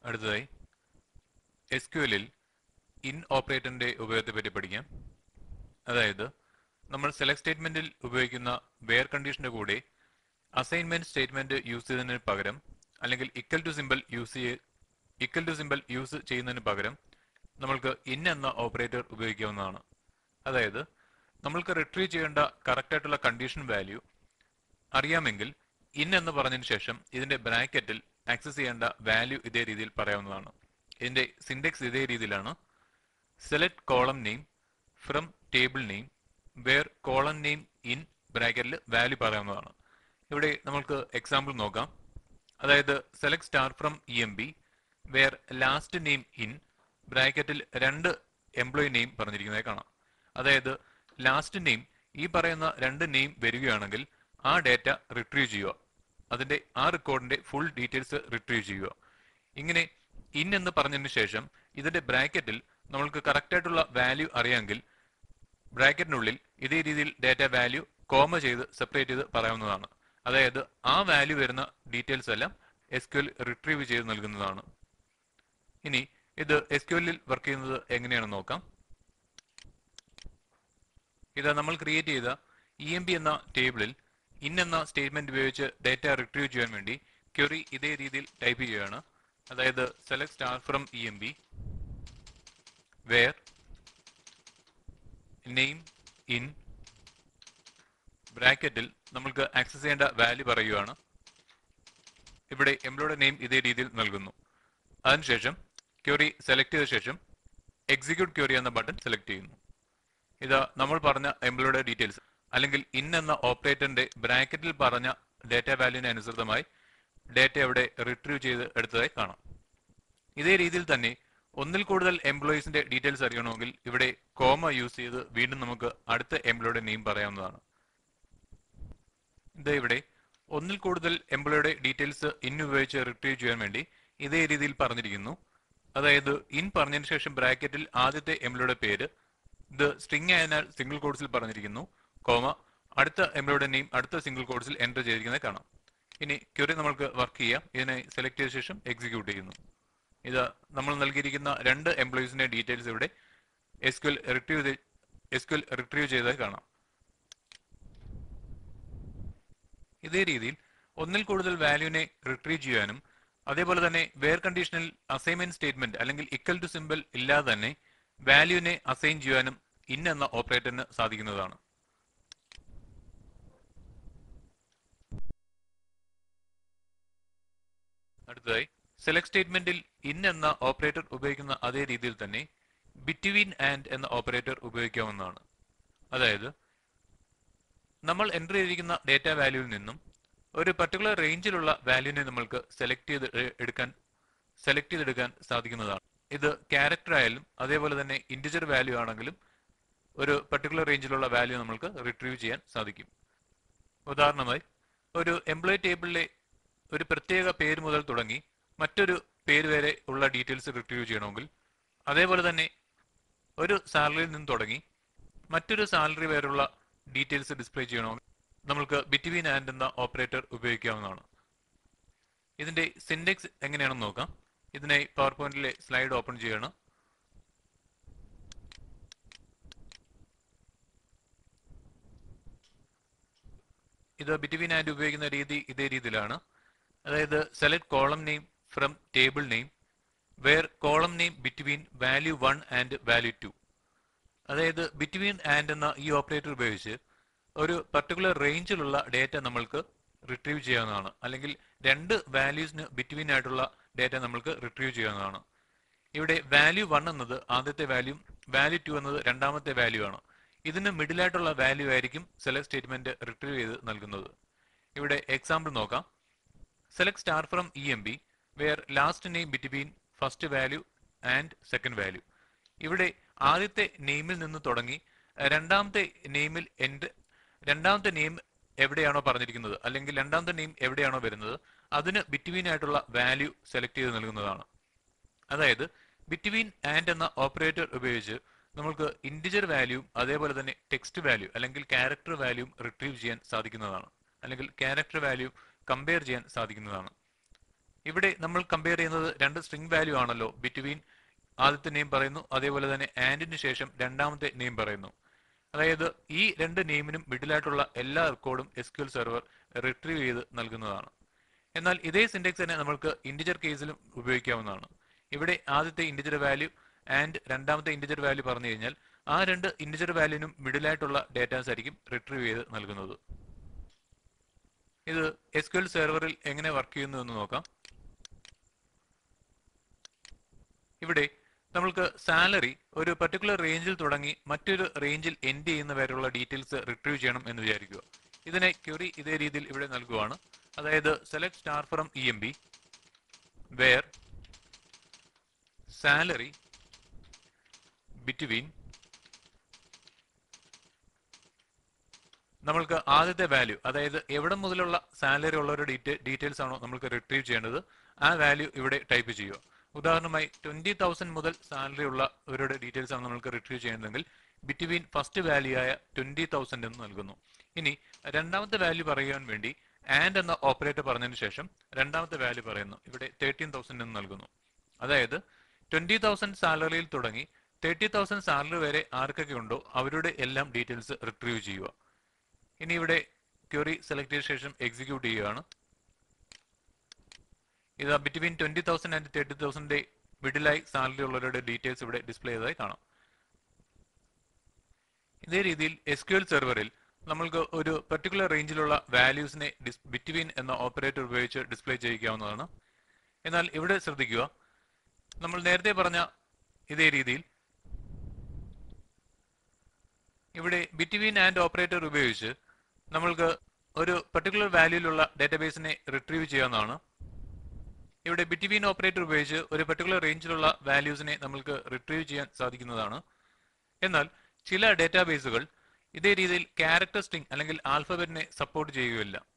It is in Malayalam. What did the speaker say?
അടുത്തതായി എസ് ക്യു എല്ലിൽ ഇൻ ഓപ്പറേറ്ററിന്റെ ഉപയോഗത്തെ പറ്റി പഠിക്കാം അതായത് നമ്മൾ സെലക്ട് സ്റ്റേറ്റ്മെന്റിൽ ഉപയോഗിക്കുന്ന വെയർ കണ്ടീഷന്റെ കൂടെ അസൈൻമെന്റ് സ്റ്റേറ്റ്മെന്റ് യൂസ് ചെയ്യുന്നതിന് പകരം അല്ലെങ്കിൽ ഇക്വൽ ടു സിമ്പൽ യൂസ് ചെയ്യ ഇക്വൽ ടു സിമ്പൽ യൂസ് ചെയ്യുന്നതിന് പകരം നമ്മൾക്ക് ഇൻ എന്ന ഓപ്പറേറ്റർ ഉപയോഗിക്കാവുന്നതാണ് അതായത് നമ്മൾക്ക് റിട്രീവ് ചെയ്യേണ്ട കറക്റ്റ് ആയിട്ടുള്ള കണ്ടീഷൻ വാല്യൂ അറിയാമെങ്കിൽ ഇൻ എന്ന് പറഞ്ഞതിന് ശേഷം ഇതിന്റെ ബ്രാക്കറ്റിൽ ആക്സസ് ചെയ്യേണ്ട വാല്യൂ ഇതേ രീതിയിൽ പറയാവുന്നതാണ് ഇതിന്റെ സിൻഡെക്സ് ഇതേ രീതിയിലാണ് select column name from table name where column name in ബ്രാക്കറ്റിൽ വാല്യൂ പറയാവുന്നതാണ് ഇവിടെ നമുക്ക് എക്സാമ്പിൾ നോക്കാം അതായത് select star from E M B where last name in ബ്രാക്കറ്റിൽ രണ്ട് എംപ്ലോയി നെയിം പറഞ്ഞിരിക്കുന്നതായി കാണാം അതായത് ലാസ്റ്റ് നെയിം ഈ പറയുന്ന രണ്ട് നെയിം വരികയാണെങ്കിൽ ആ ഡേറ്റ റിട്രീവ് ചെയ്യുക അതിന്റെ ആ റെക്കോർഡിന്റെ ഫുൾ ഡീറ്റെയിൽസ് റിട്രീവ് ചെയ്യുക ഇങ്ങനെ ഇൻ എന്ന് പറഞ്ഞതിന് ശേഷം ഇതിന്റെ ബ്രാക്കറ്റിൽ നമ്മൾക്ക് കറക്റ്റ് ആയിട്ടുള്ള വാല്യൂ അറിയാമെങ്കിൽ ബ്രാക്കറ്റിനുള്ളിൽ ഇതേ രീതിയിൽ ഡാറ്റ വാല്യൂ കോമ ചെയ്ത് സെപ്പറേറ്റ് ചെയ്ത് പറയാവുന്നതാണ് അതായത് ആ വാല്യൂ വരുന്ന ഡീറ്റെയിൽസ് എല്ലാം എസ് ക്യു എൽ റിട്രീവ് ചെയ്ത് നൽകുന്നതാണ് ഇനി ഇത് എസ് ക്യു എല്ലിൽ വർക്ക് ചെയ്യുന്നത് എങ്ങനെയാണെന്ന് നോക്കാം ഇത് നമ്മൾ ക്രിയേറ്റ് ചെയ്ത ഇ എം ബി എന്ന ടേബിളിൽ ഇൻ എന്ന സ്റ്റേറ്റ്മെന്റ് ഉപയോഗിച്ച് ഡാറ്റ റിട്രീവ് ചെയ്യാൻ വേണ്ടി ക്വറി ഇതേ രീതിയിൽ ടൈപ്പ് ചെയ്യുകയാണ് അതായത് select star from E M B where name in ബ്രാക്കറ്റിൽ നമ്മൾക്ക് ആക്സസ് ചെയ്യേണ്ട വാല്യൂ പറയുകയാണ് ഇവിടെ എംപ്ലോയുടെ നെയിം ഇതേ രീതിയിൽ നൽകുന്നു അതിനുശേഷം ക്വറി സെലക്ട് ചെയ്ത ശേഷം എക്സിക്യൂട്ട് ക്വറി എന്ന ബട്ടൺ സെലക്ട് ചെയ്യുന്നു ഇത് നമ്മൾ പറഞ്ഞ എംപ്ലോയുടെ ഡീറ്റെയിൽസ് അല്ലെങ്കിൽ ഇൻ എന്ന ഓപ്പറേറ്ററിന്റെ ബ്രാക്കറ്റിൽ പറഞ്ഞ ഡാറ്റ വാല്യൂവിന് അനുസൃതമായി ഡാറ്റ അവിടെ റിട്രീവ് ചെയ്ത് എടുത്തതായി കാണാം ഇതേ രീതിയിൽ തന്നെ ഒന്നിൽ കൂടുതൽ എംപ്ലോയീസിന്റെ ഡീറ്റെയിൽസ് അറിയണമെങ്കിൽ ഇവിടെ കോമ യൂസ് ചെയ്ത് വീണ്ടും നമുക്ക് അടുത്ത എംപ്ലോയുടെ നെയിം പറയാവുന്നതാണ് ഇത് ഇവിടെ ഒന്നിൽ കൂടുതൽ എംപ്ലോയുടെ ഡീറ്റെയിൽസ് ഇൻ ഉപയോഗിച്ച് റിട്രീവ് ചെയ്യാൻ വേണ്ടി ഇതേ രീതിയിൽ പറഞ്ഞിരിക്കുന്നു അതായത് ഇൻ പറഞ്ഞതിന് ശേഷം ബ്രാക്കറ്റിൽ ആദ്യത്തെ എംപ്ലോയുടെ പേര് ഇത് സ്ട്രിംഗ് ആയതിനാൽ സിംഗിൾ കോഡ്സിൽ പറഞ്ഞിരിക്കുന്നു കോമ അടുത്ത എംപ്ലോയുടെ നെയിം അടുത്ത സിംഗിൾ കോഡ്സിൽ എൻ്റർ ചെയ്തിരിക്കുന്നത് കാണാം ഇനി ക്വറി നമ്മൾക്ക് വർക്ക് ചെയ്യാം ഇതിനെ സെലക്ട് ചെയ്ത ശേഷം എക്സിക്യൂട്ട് ചെയ്യുന്നു ഇത് നമ്മൾ നൽകിയിരിക്കുന്ന രണ്ട് എംപ്ലോയീസിന്റെ ഡീറ്റെയിൽസ് ഇവിടെ S Q L retrieve S Q L retrieve ചെയ്തതായി കാണാം ഇതേ രീതിയിൽ ഒന്നിൽ കൂടുതൽ വാല്യൂവിനെ റിട്രീവ് ചെയ്യാനും അതേപോലെ തന്നെ വേർ കണ്ടീഷനിൽ അസൈൻമെന്റ് സ്റ്റേറ്റ്മെന്റ് അല്ലെങ്കിൽ ഇക്വൽ ടു സിമ്പിൾ ഇല്ലാതെ തന്നെ വാല്യൂവിനെ അസൈൻ ചെയ്യാനും ഇൻ എന്ന ഓപ്പറേറ്ററിന് സാധിക്കുന്നതാണ് അടുത്തതായി സെലക്ട് സ്റ്റേറ്റ്മെന്റിൽ ഇൻ എന്ന ഓപ്പറേറ്റർ ഉപയോഗിക്കുന്ന അതേ രീതിയിൽ തന്നെ ബിറ്റ്വീൻ ആൻഡ് എന്ന ഓപ്പറേറ്റർ ഉപയോഗിക്കാവുന്നതാണ് അതായത് നമ്മൾ എൻ്റർ ചെയ്തിരിക്കുന്ന ഡേറ്റ വാല്യൂവിൽ നിന്നും ഒരു പർട്ടിക്കുലർ റേഞ്ചിലുള്ള വാല്യൂവിനെ നമ്മൾക്ക് സെലക്ട് ചെയ്ത് എ- എടുക്കാൻ സെലക്ട് ചെയ്തെടുക്കാൻ സാധിക്കുന്നതാണ് ഇത് ക്യാരക്ടർ ആയാലും അതേപോലെ തന്നെ ഇൻറ്റിജർ വാല്യൂ ആണെങ്കിലും ഒരു പർട്ടിക്കുലർ റേഞ്ചിലുള്ള വാല്യൂ നമ്മൾക്ക് റിട്രീവ് ചെയ്യാൻ സാധിക്കും ഉദാഹരണമായി ഒരു എംപ്ലോയി ടേബിളിലെ ഒരു പ്രത്യേക പേര് മുതൽ തുടങ്ങി മറ്റൊരു പേര് വരെ ഉള്ള ഡീറ്റെയിൽസ് റിട്രീവ് ചെയ്യണമെങ്കിൽ അതേപോലെ തന്നെ ഒരു സാലറിയിൽ നിന്ന് തുടങ്ങി മറ്റൊരു സാലറി വരെയുള്ള ഡീറ്റെയിൽസ് ഡിസ്പ്ലേ ചെയ്യണമെങ്കിൽ നമ്മൾക്ക് ബിറ്റ്വീൻ ആൻഡ് എന്ന ഓപ്പറേറ്റർ ഉപയോഗിക്കാവുന്നതാണ് ഇതിന്റെ സിൻഡെക്സ് എങ്ങനെയാണെന്ന് നോക്കാം ഇതിനായി പവർ പോയിന്റിലെ സ്ലൈഡ് ഓപ്പൺ ചെയ്യണം ഇത് ബിറ്റ്വീൻ ആൻഡ് ഉപയോഗിക്കുന്ന രീതി ഇതേ രീതിയിലാണ് അതായത് select column name from table name where column name between value one and value two അതായത് ബിറ്റ്വീൻ ആൻഡ് എന്ന ഈ ഓപ്പറേറ്റർ ഉപയോഗിച്ച് ഒരു പർട്ടിക്കുലർ റേഞ്ചിലുള്ള ഡേറ്റ നമ്മൾക്ക് റിട്രീവ് ചെയ്യാവുന്നതാണ് അല്ലെങ്കിൽ രണ്ട് വാല്യൂസിന് ബിറ്റ്വീൻ ആയിട്ടുള്ള ഡേറ്റ നമ്മൾക്ക് റിട്രീവ് ചെയ്യാവുന്നതാണ് ഇവിടെ വാല്യൂ വൺ എന്നത് ആദ്യത്തെ വാല്യൂ വാല്യൂ ടു എന്നത് രണ്ടാമത്തെ വാല്യൂ ആണ് ഇതിന് മിഡിലായിട്ടുള്ള വാല്യൂ ആയിരിക്കും സെലക്ട് സ്റ്റേറ്റ്മെന്റ് റിട്രീവ് ചെയ്ത് നൽകുന്നത് ഇവിടെ എക്സാമ്പിൾ നോക്കാം select star from E M B where last name between first value and second value ഇവിടെ ആദ്യത്തെ നെയിമിൽ നിന്ന് തുടങ്ങി അഹ് രണ്ടാമത്തെ നെയിമിൽ എൻഡ് രണ്ടാമത്തെ നെയിം എവിടെയാണോ പറഞ്ഞിരിക്കുന്നത് അല്ലെങ്കിൽ രണ്ടാമത്തെ നെയിം എവിടെയാണോ വരുന്നത് അതിന് ബിറ്റ്വീൻ ആയിട്ടുള്ള വാല്യൂ സെലക്ട് ചെയ്ത് നൽകുന്നതാണ് അതായത് ബിറ്റ്വീൻ ആൻഡ് എന്ന ഓപ്പറേറ്റർ ഉപയോഗിച്ച് നമുക്ക് ഇൻഡിജർ വാല്യൂം അതേപോലെ തന്നെ ടെക്സ്റ്റ് വാല്യൂ അല്ലെങ്കിൽ ക്യാരക്ടർ വാല്യൂം റിട്രീവ് ചെയ്യാൻ സാധിക്കുന്നതാണ് അല്ലെങ്കിൽ ക്യാരക്ടർ വാല്യൂ കമ്പയർ ചെയ്യാൻ സാധിക്കുന്നതാണ് ഇവിടെ നമ്മൾ കമ്പയർ ചെയ്യുന്നത് രണ്ട് സ്ട്രിംഗ് വാല്യൂ ആണല്ലോ ബിറ്റ്വീൻ ആദ്യത്തെ നെയിം പറയുന്നു അതേപോലെ തന്നെ ആൻഡിന് ശേഷം രണ്ടാമത്തെ നെയിം പറയുന്നു അതായത് ഈ രണ്ട് നെയിമിനും മിഡിലായിട്ടുള്ള എല്ലാ റെക്കോർഡും S Q L server retrieve ചെയ്ത് നൽകുന്നതാണ് എന്നാൽ ഇതേ സിൻഡെക്സ് തന്നെ നമ്മൾക്ക് ഇന്റിജർ കേസിലും ഉപയോഗിക്കാവുന്നതാണ് ഇവിടെ ആദ്യത്തെ ഇന്റിജർ വാല്യൂ ആൻഡ് രണ്ടാമത്തെ ഇന്റിജർ വാല്യൂ പറഞ്ഞു കഴിഞ്ഞാൽ ആ രണ്ട് ഇന്റിജർ വാല്യൂനും മിഡിലായിട്ടുള്ള ഡേറ്റാസ് ആയിരിക്കും റിട്രീവ് ചെയ്ത് നൽകുന്നത് ഇത് എസ് ക്യു എൽ സെർവറിൽ എങ്ങനെ വർക്ക് ചെയ്യുന്നു എന്ന് നോക്കാം ഇവിടെ നമ്മൾക്ക് സാലറി ഒരു പർട്ടിക്കുലർ റേഞ്ചിൽ തുടങ്ങി മറ്റൊരു റേഞ്ചിൽ എൻഡ് ചെയ്യുന്ന വരെയുള്ള ഡീറ്റെയിൽസ് റിട്രീവ് ചെയ്യണം എന്ന് വിചാരിക്കുക ഇതിനെ ക്വറി ഇതേ രീതിയിൽ ഇവിടെ നൽകുവാണ് അതായത് select star from E M B where salary between നമ്മൾക്ക് ആദ്യത്തെ വാല്യൂ അതായത് എവിടെ മുതലുള്ള സാലറി ഉള്ളവരുടെ ഡീറ്റെയിൽസ് ആണോ നമ്മൾക്ക് റിട്രീവ് ചെയ്യേണ്ടത് ആ വാല്യൂ ഇവിടെ ടൈപ്പ് ചെയ്യുക ഉദാഹരണമായി ട്വന്റി തൗസൻഡ് മുതൽ സാലറി ഉള്ളവരുടെ ഡീറ്റെയിൽസ് ആണ് നമ്മൾക്ക് റിട്രീവ് ചെയ്യുന്നതെങ്കിൽ ബിറ്റ്വീൻ ഫസ്റ്റ് വാല്യൂ ആയ ട്വന്റി തൗസൻഡ് എന്ന് നൽകുന്നു ഇനി രണ്ടാമത്തെ വാല്യൂ പറയുവാൻ വേണ്ടി ആൻഡ് എന്ന ഓപ്പറേറ്റർ പറഞ്ഞതിന് ശേഷം രണ്ടാമത്തെ വാല്യൂ പറയുന്നു ഇവിടെ തേർട്ടീൻ തൗസൻഡ് എന്ന് നൽകുന്നു അതായത് ട്വന്റി തൗസൻഡ് സാലറിയിൽ തുടങ്ങി തേർട്ടി തൗസൻഡ് സാലറി വരെ ആർക്കൊക്കെ ഉണ്ടോ അവരുടെ എല്ലാം ഡീറ്റെയിൽസ് റിട്രീവ് ചെയ്യുക ഇനി ഇവിടെ ക്വറി സെലക്ട് ചെയ്ത ശേഷം എക്സിക്യൂട്ട് ചെയ്യുകയാണ് ഇത് between twenty thousand and thirty thousand മിഡിലായി സാലറി ഉള്ളവരുടെ ഡീറ്റെയിൽസ് ഇവിടെ ഡിസ്പ്ലേ ചെയ്തതായി കാണാം ഇതേ രീതിയിൽ എസ് ക്യു എൽ സെർവറിൽ നമ്മൾക്ക് ഒരു പെർട്ടിക്കുലർ റേഞ്ചിലുള്ള വാല്യൂസിനെ ബിറ്റ്വീൻ എന്ന ഓപ്പറേറ്റർ ഉപയോഗിച്ച് ഡിസ്പ്ലേ ചെയ്യിക്കാവുന്നതാണ് എന്നാൽ ഇവിടെ ശ്രദ്ധിക്കുക നമ്മൾ നേരത്തെ പറഞ്ഞ ഇതേ രീതിയിൽ ഇവിടെ ബിറ്റ്വീൻ ആൻഡ് ഓപ്പറേറ്റർ ഉപയോഗിച്ച് നമ്മൾക്ക് ഒരു പെർട്ടിക്കുലർ വാല്യൂയിലുള്ള ഡാറ്റാബേസിനെ റിട്രീവ് ചെയ്യാവുന്നതാണ് ഇവിടെ ബിറ്റ്വീൻ ഓപ്പറേറ്റർ ഉപയോഗിച്ച് ഒരു പെർട്ടിക്കുലർ റേഞ്ചിലുള്ള വാല്യൂസിനെ നമ്മൾക്ക് റിട്രീവ് ചെയ്യാൻ സാധിക്കുന്നതാണ് എന്നാൽ ചില ഡാറ്റാബേസുകൾ ഇതേ രീതിയിൽ ക്യാരക്ടർ സ്ട്രിംഗ് അല്ലെങ്കിൽ ആൽഫബറ്റിനെ സപ്പോർട്ട് ചെയ്യുകയില്ല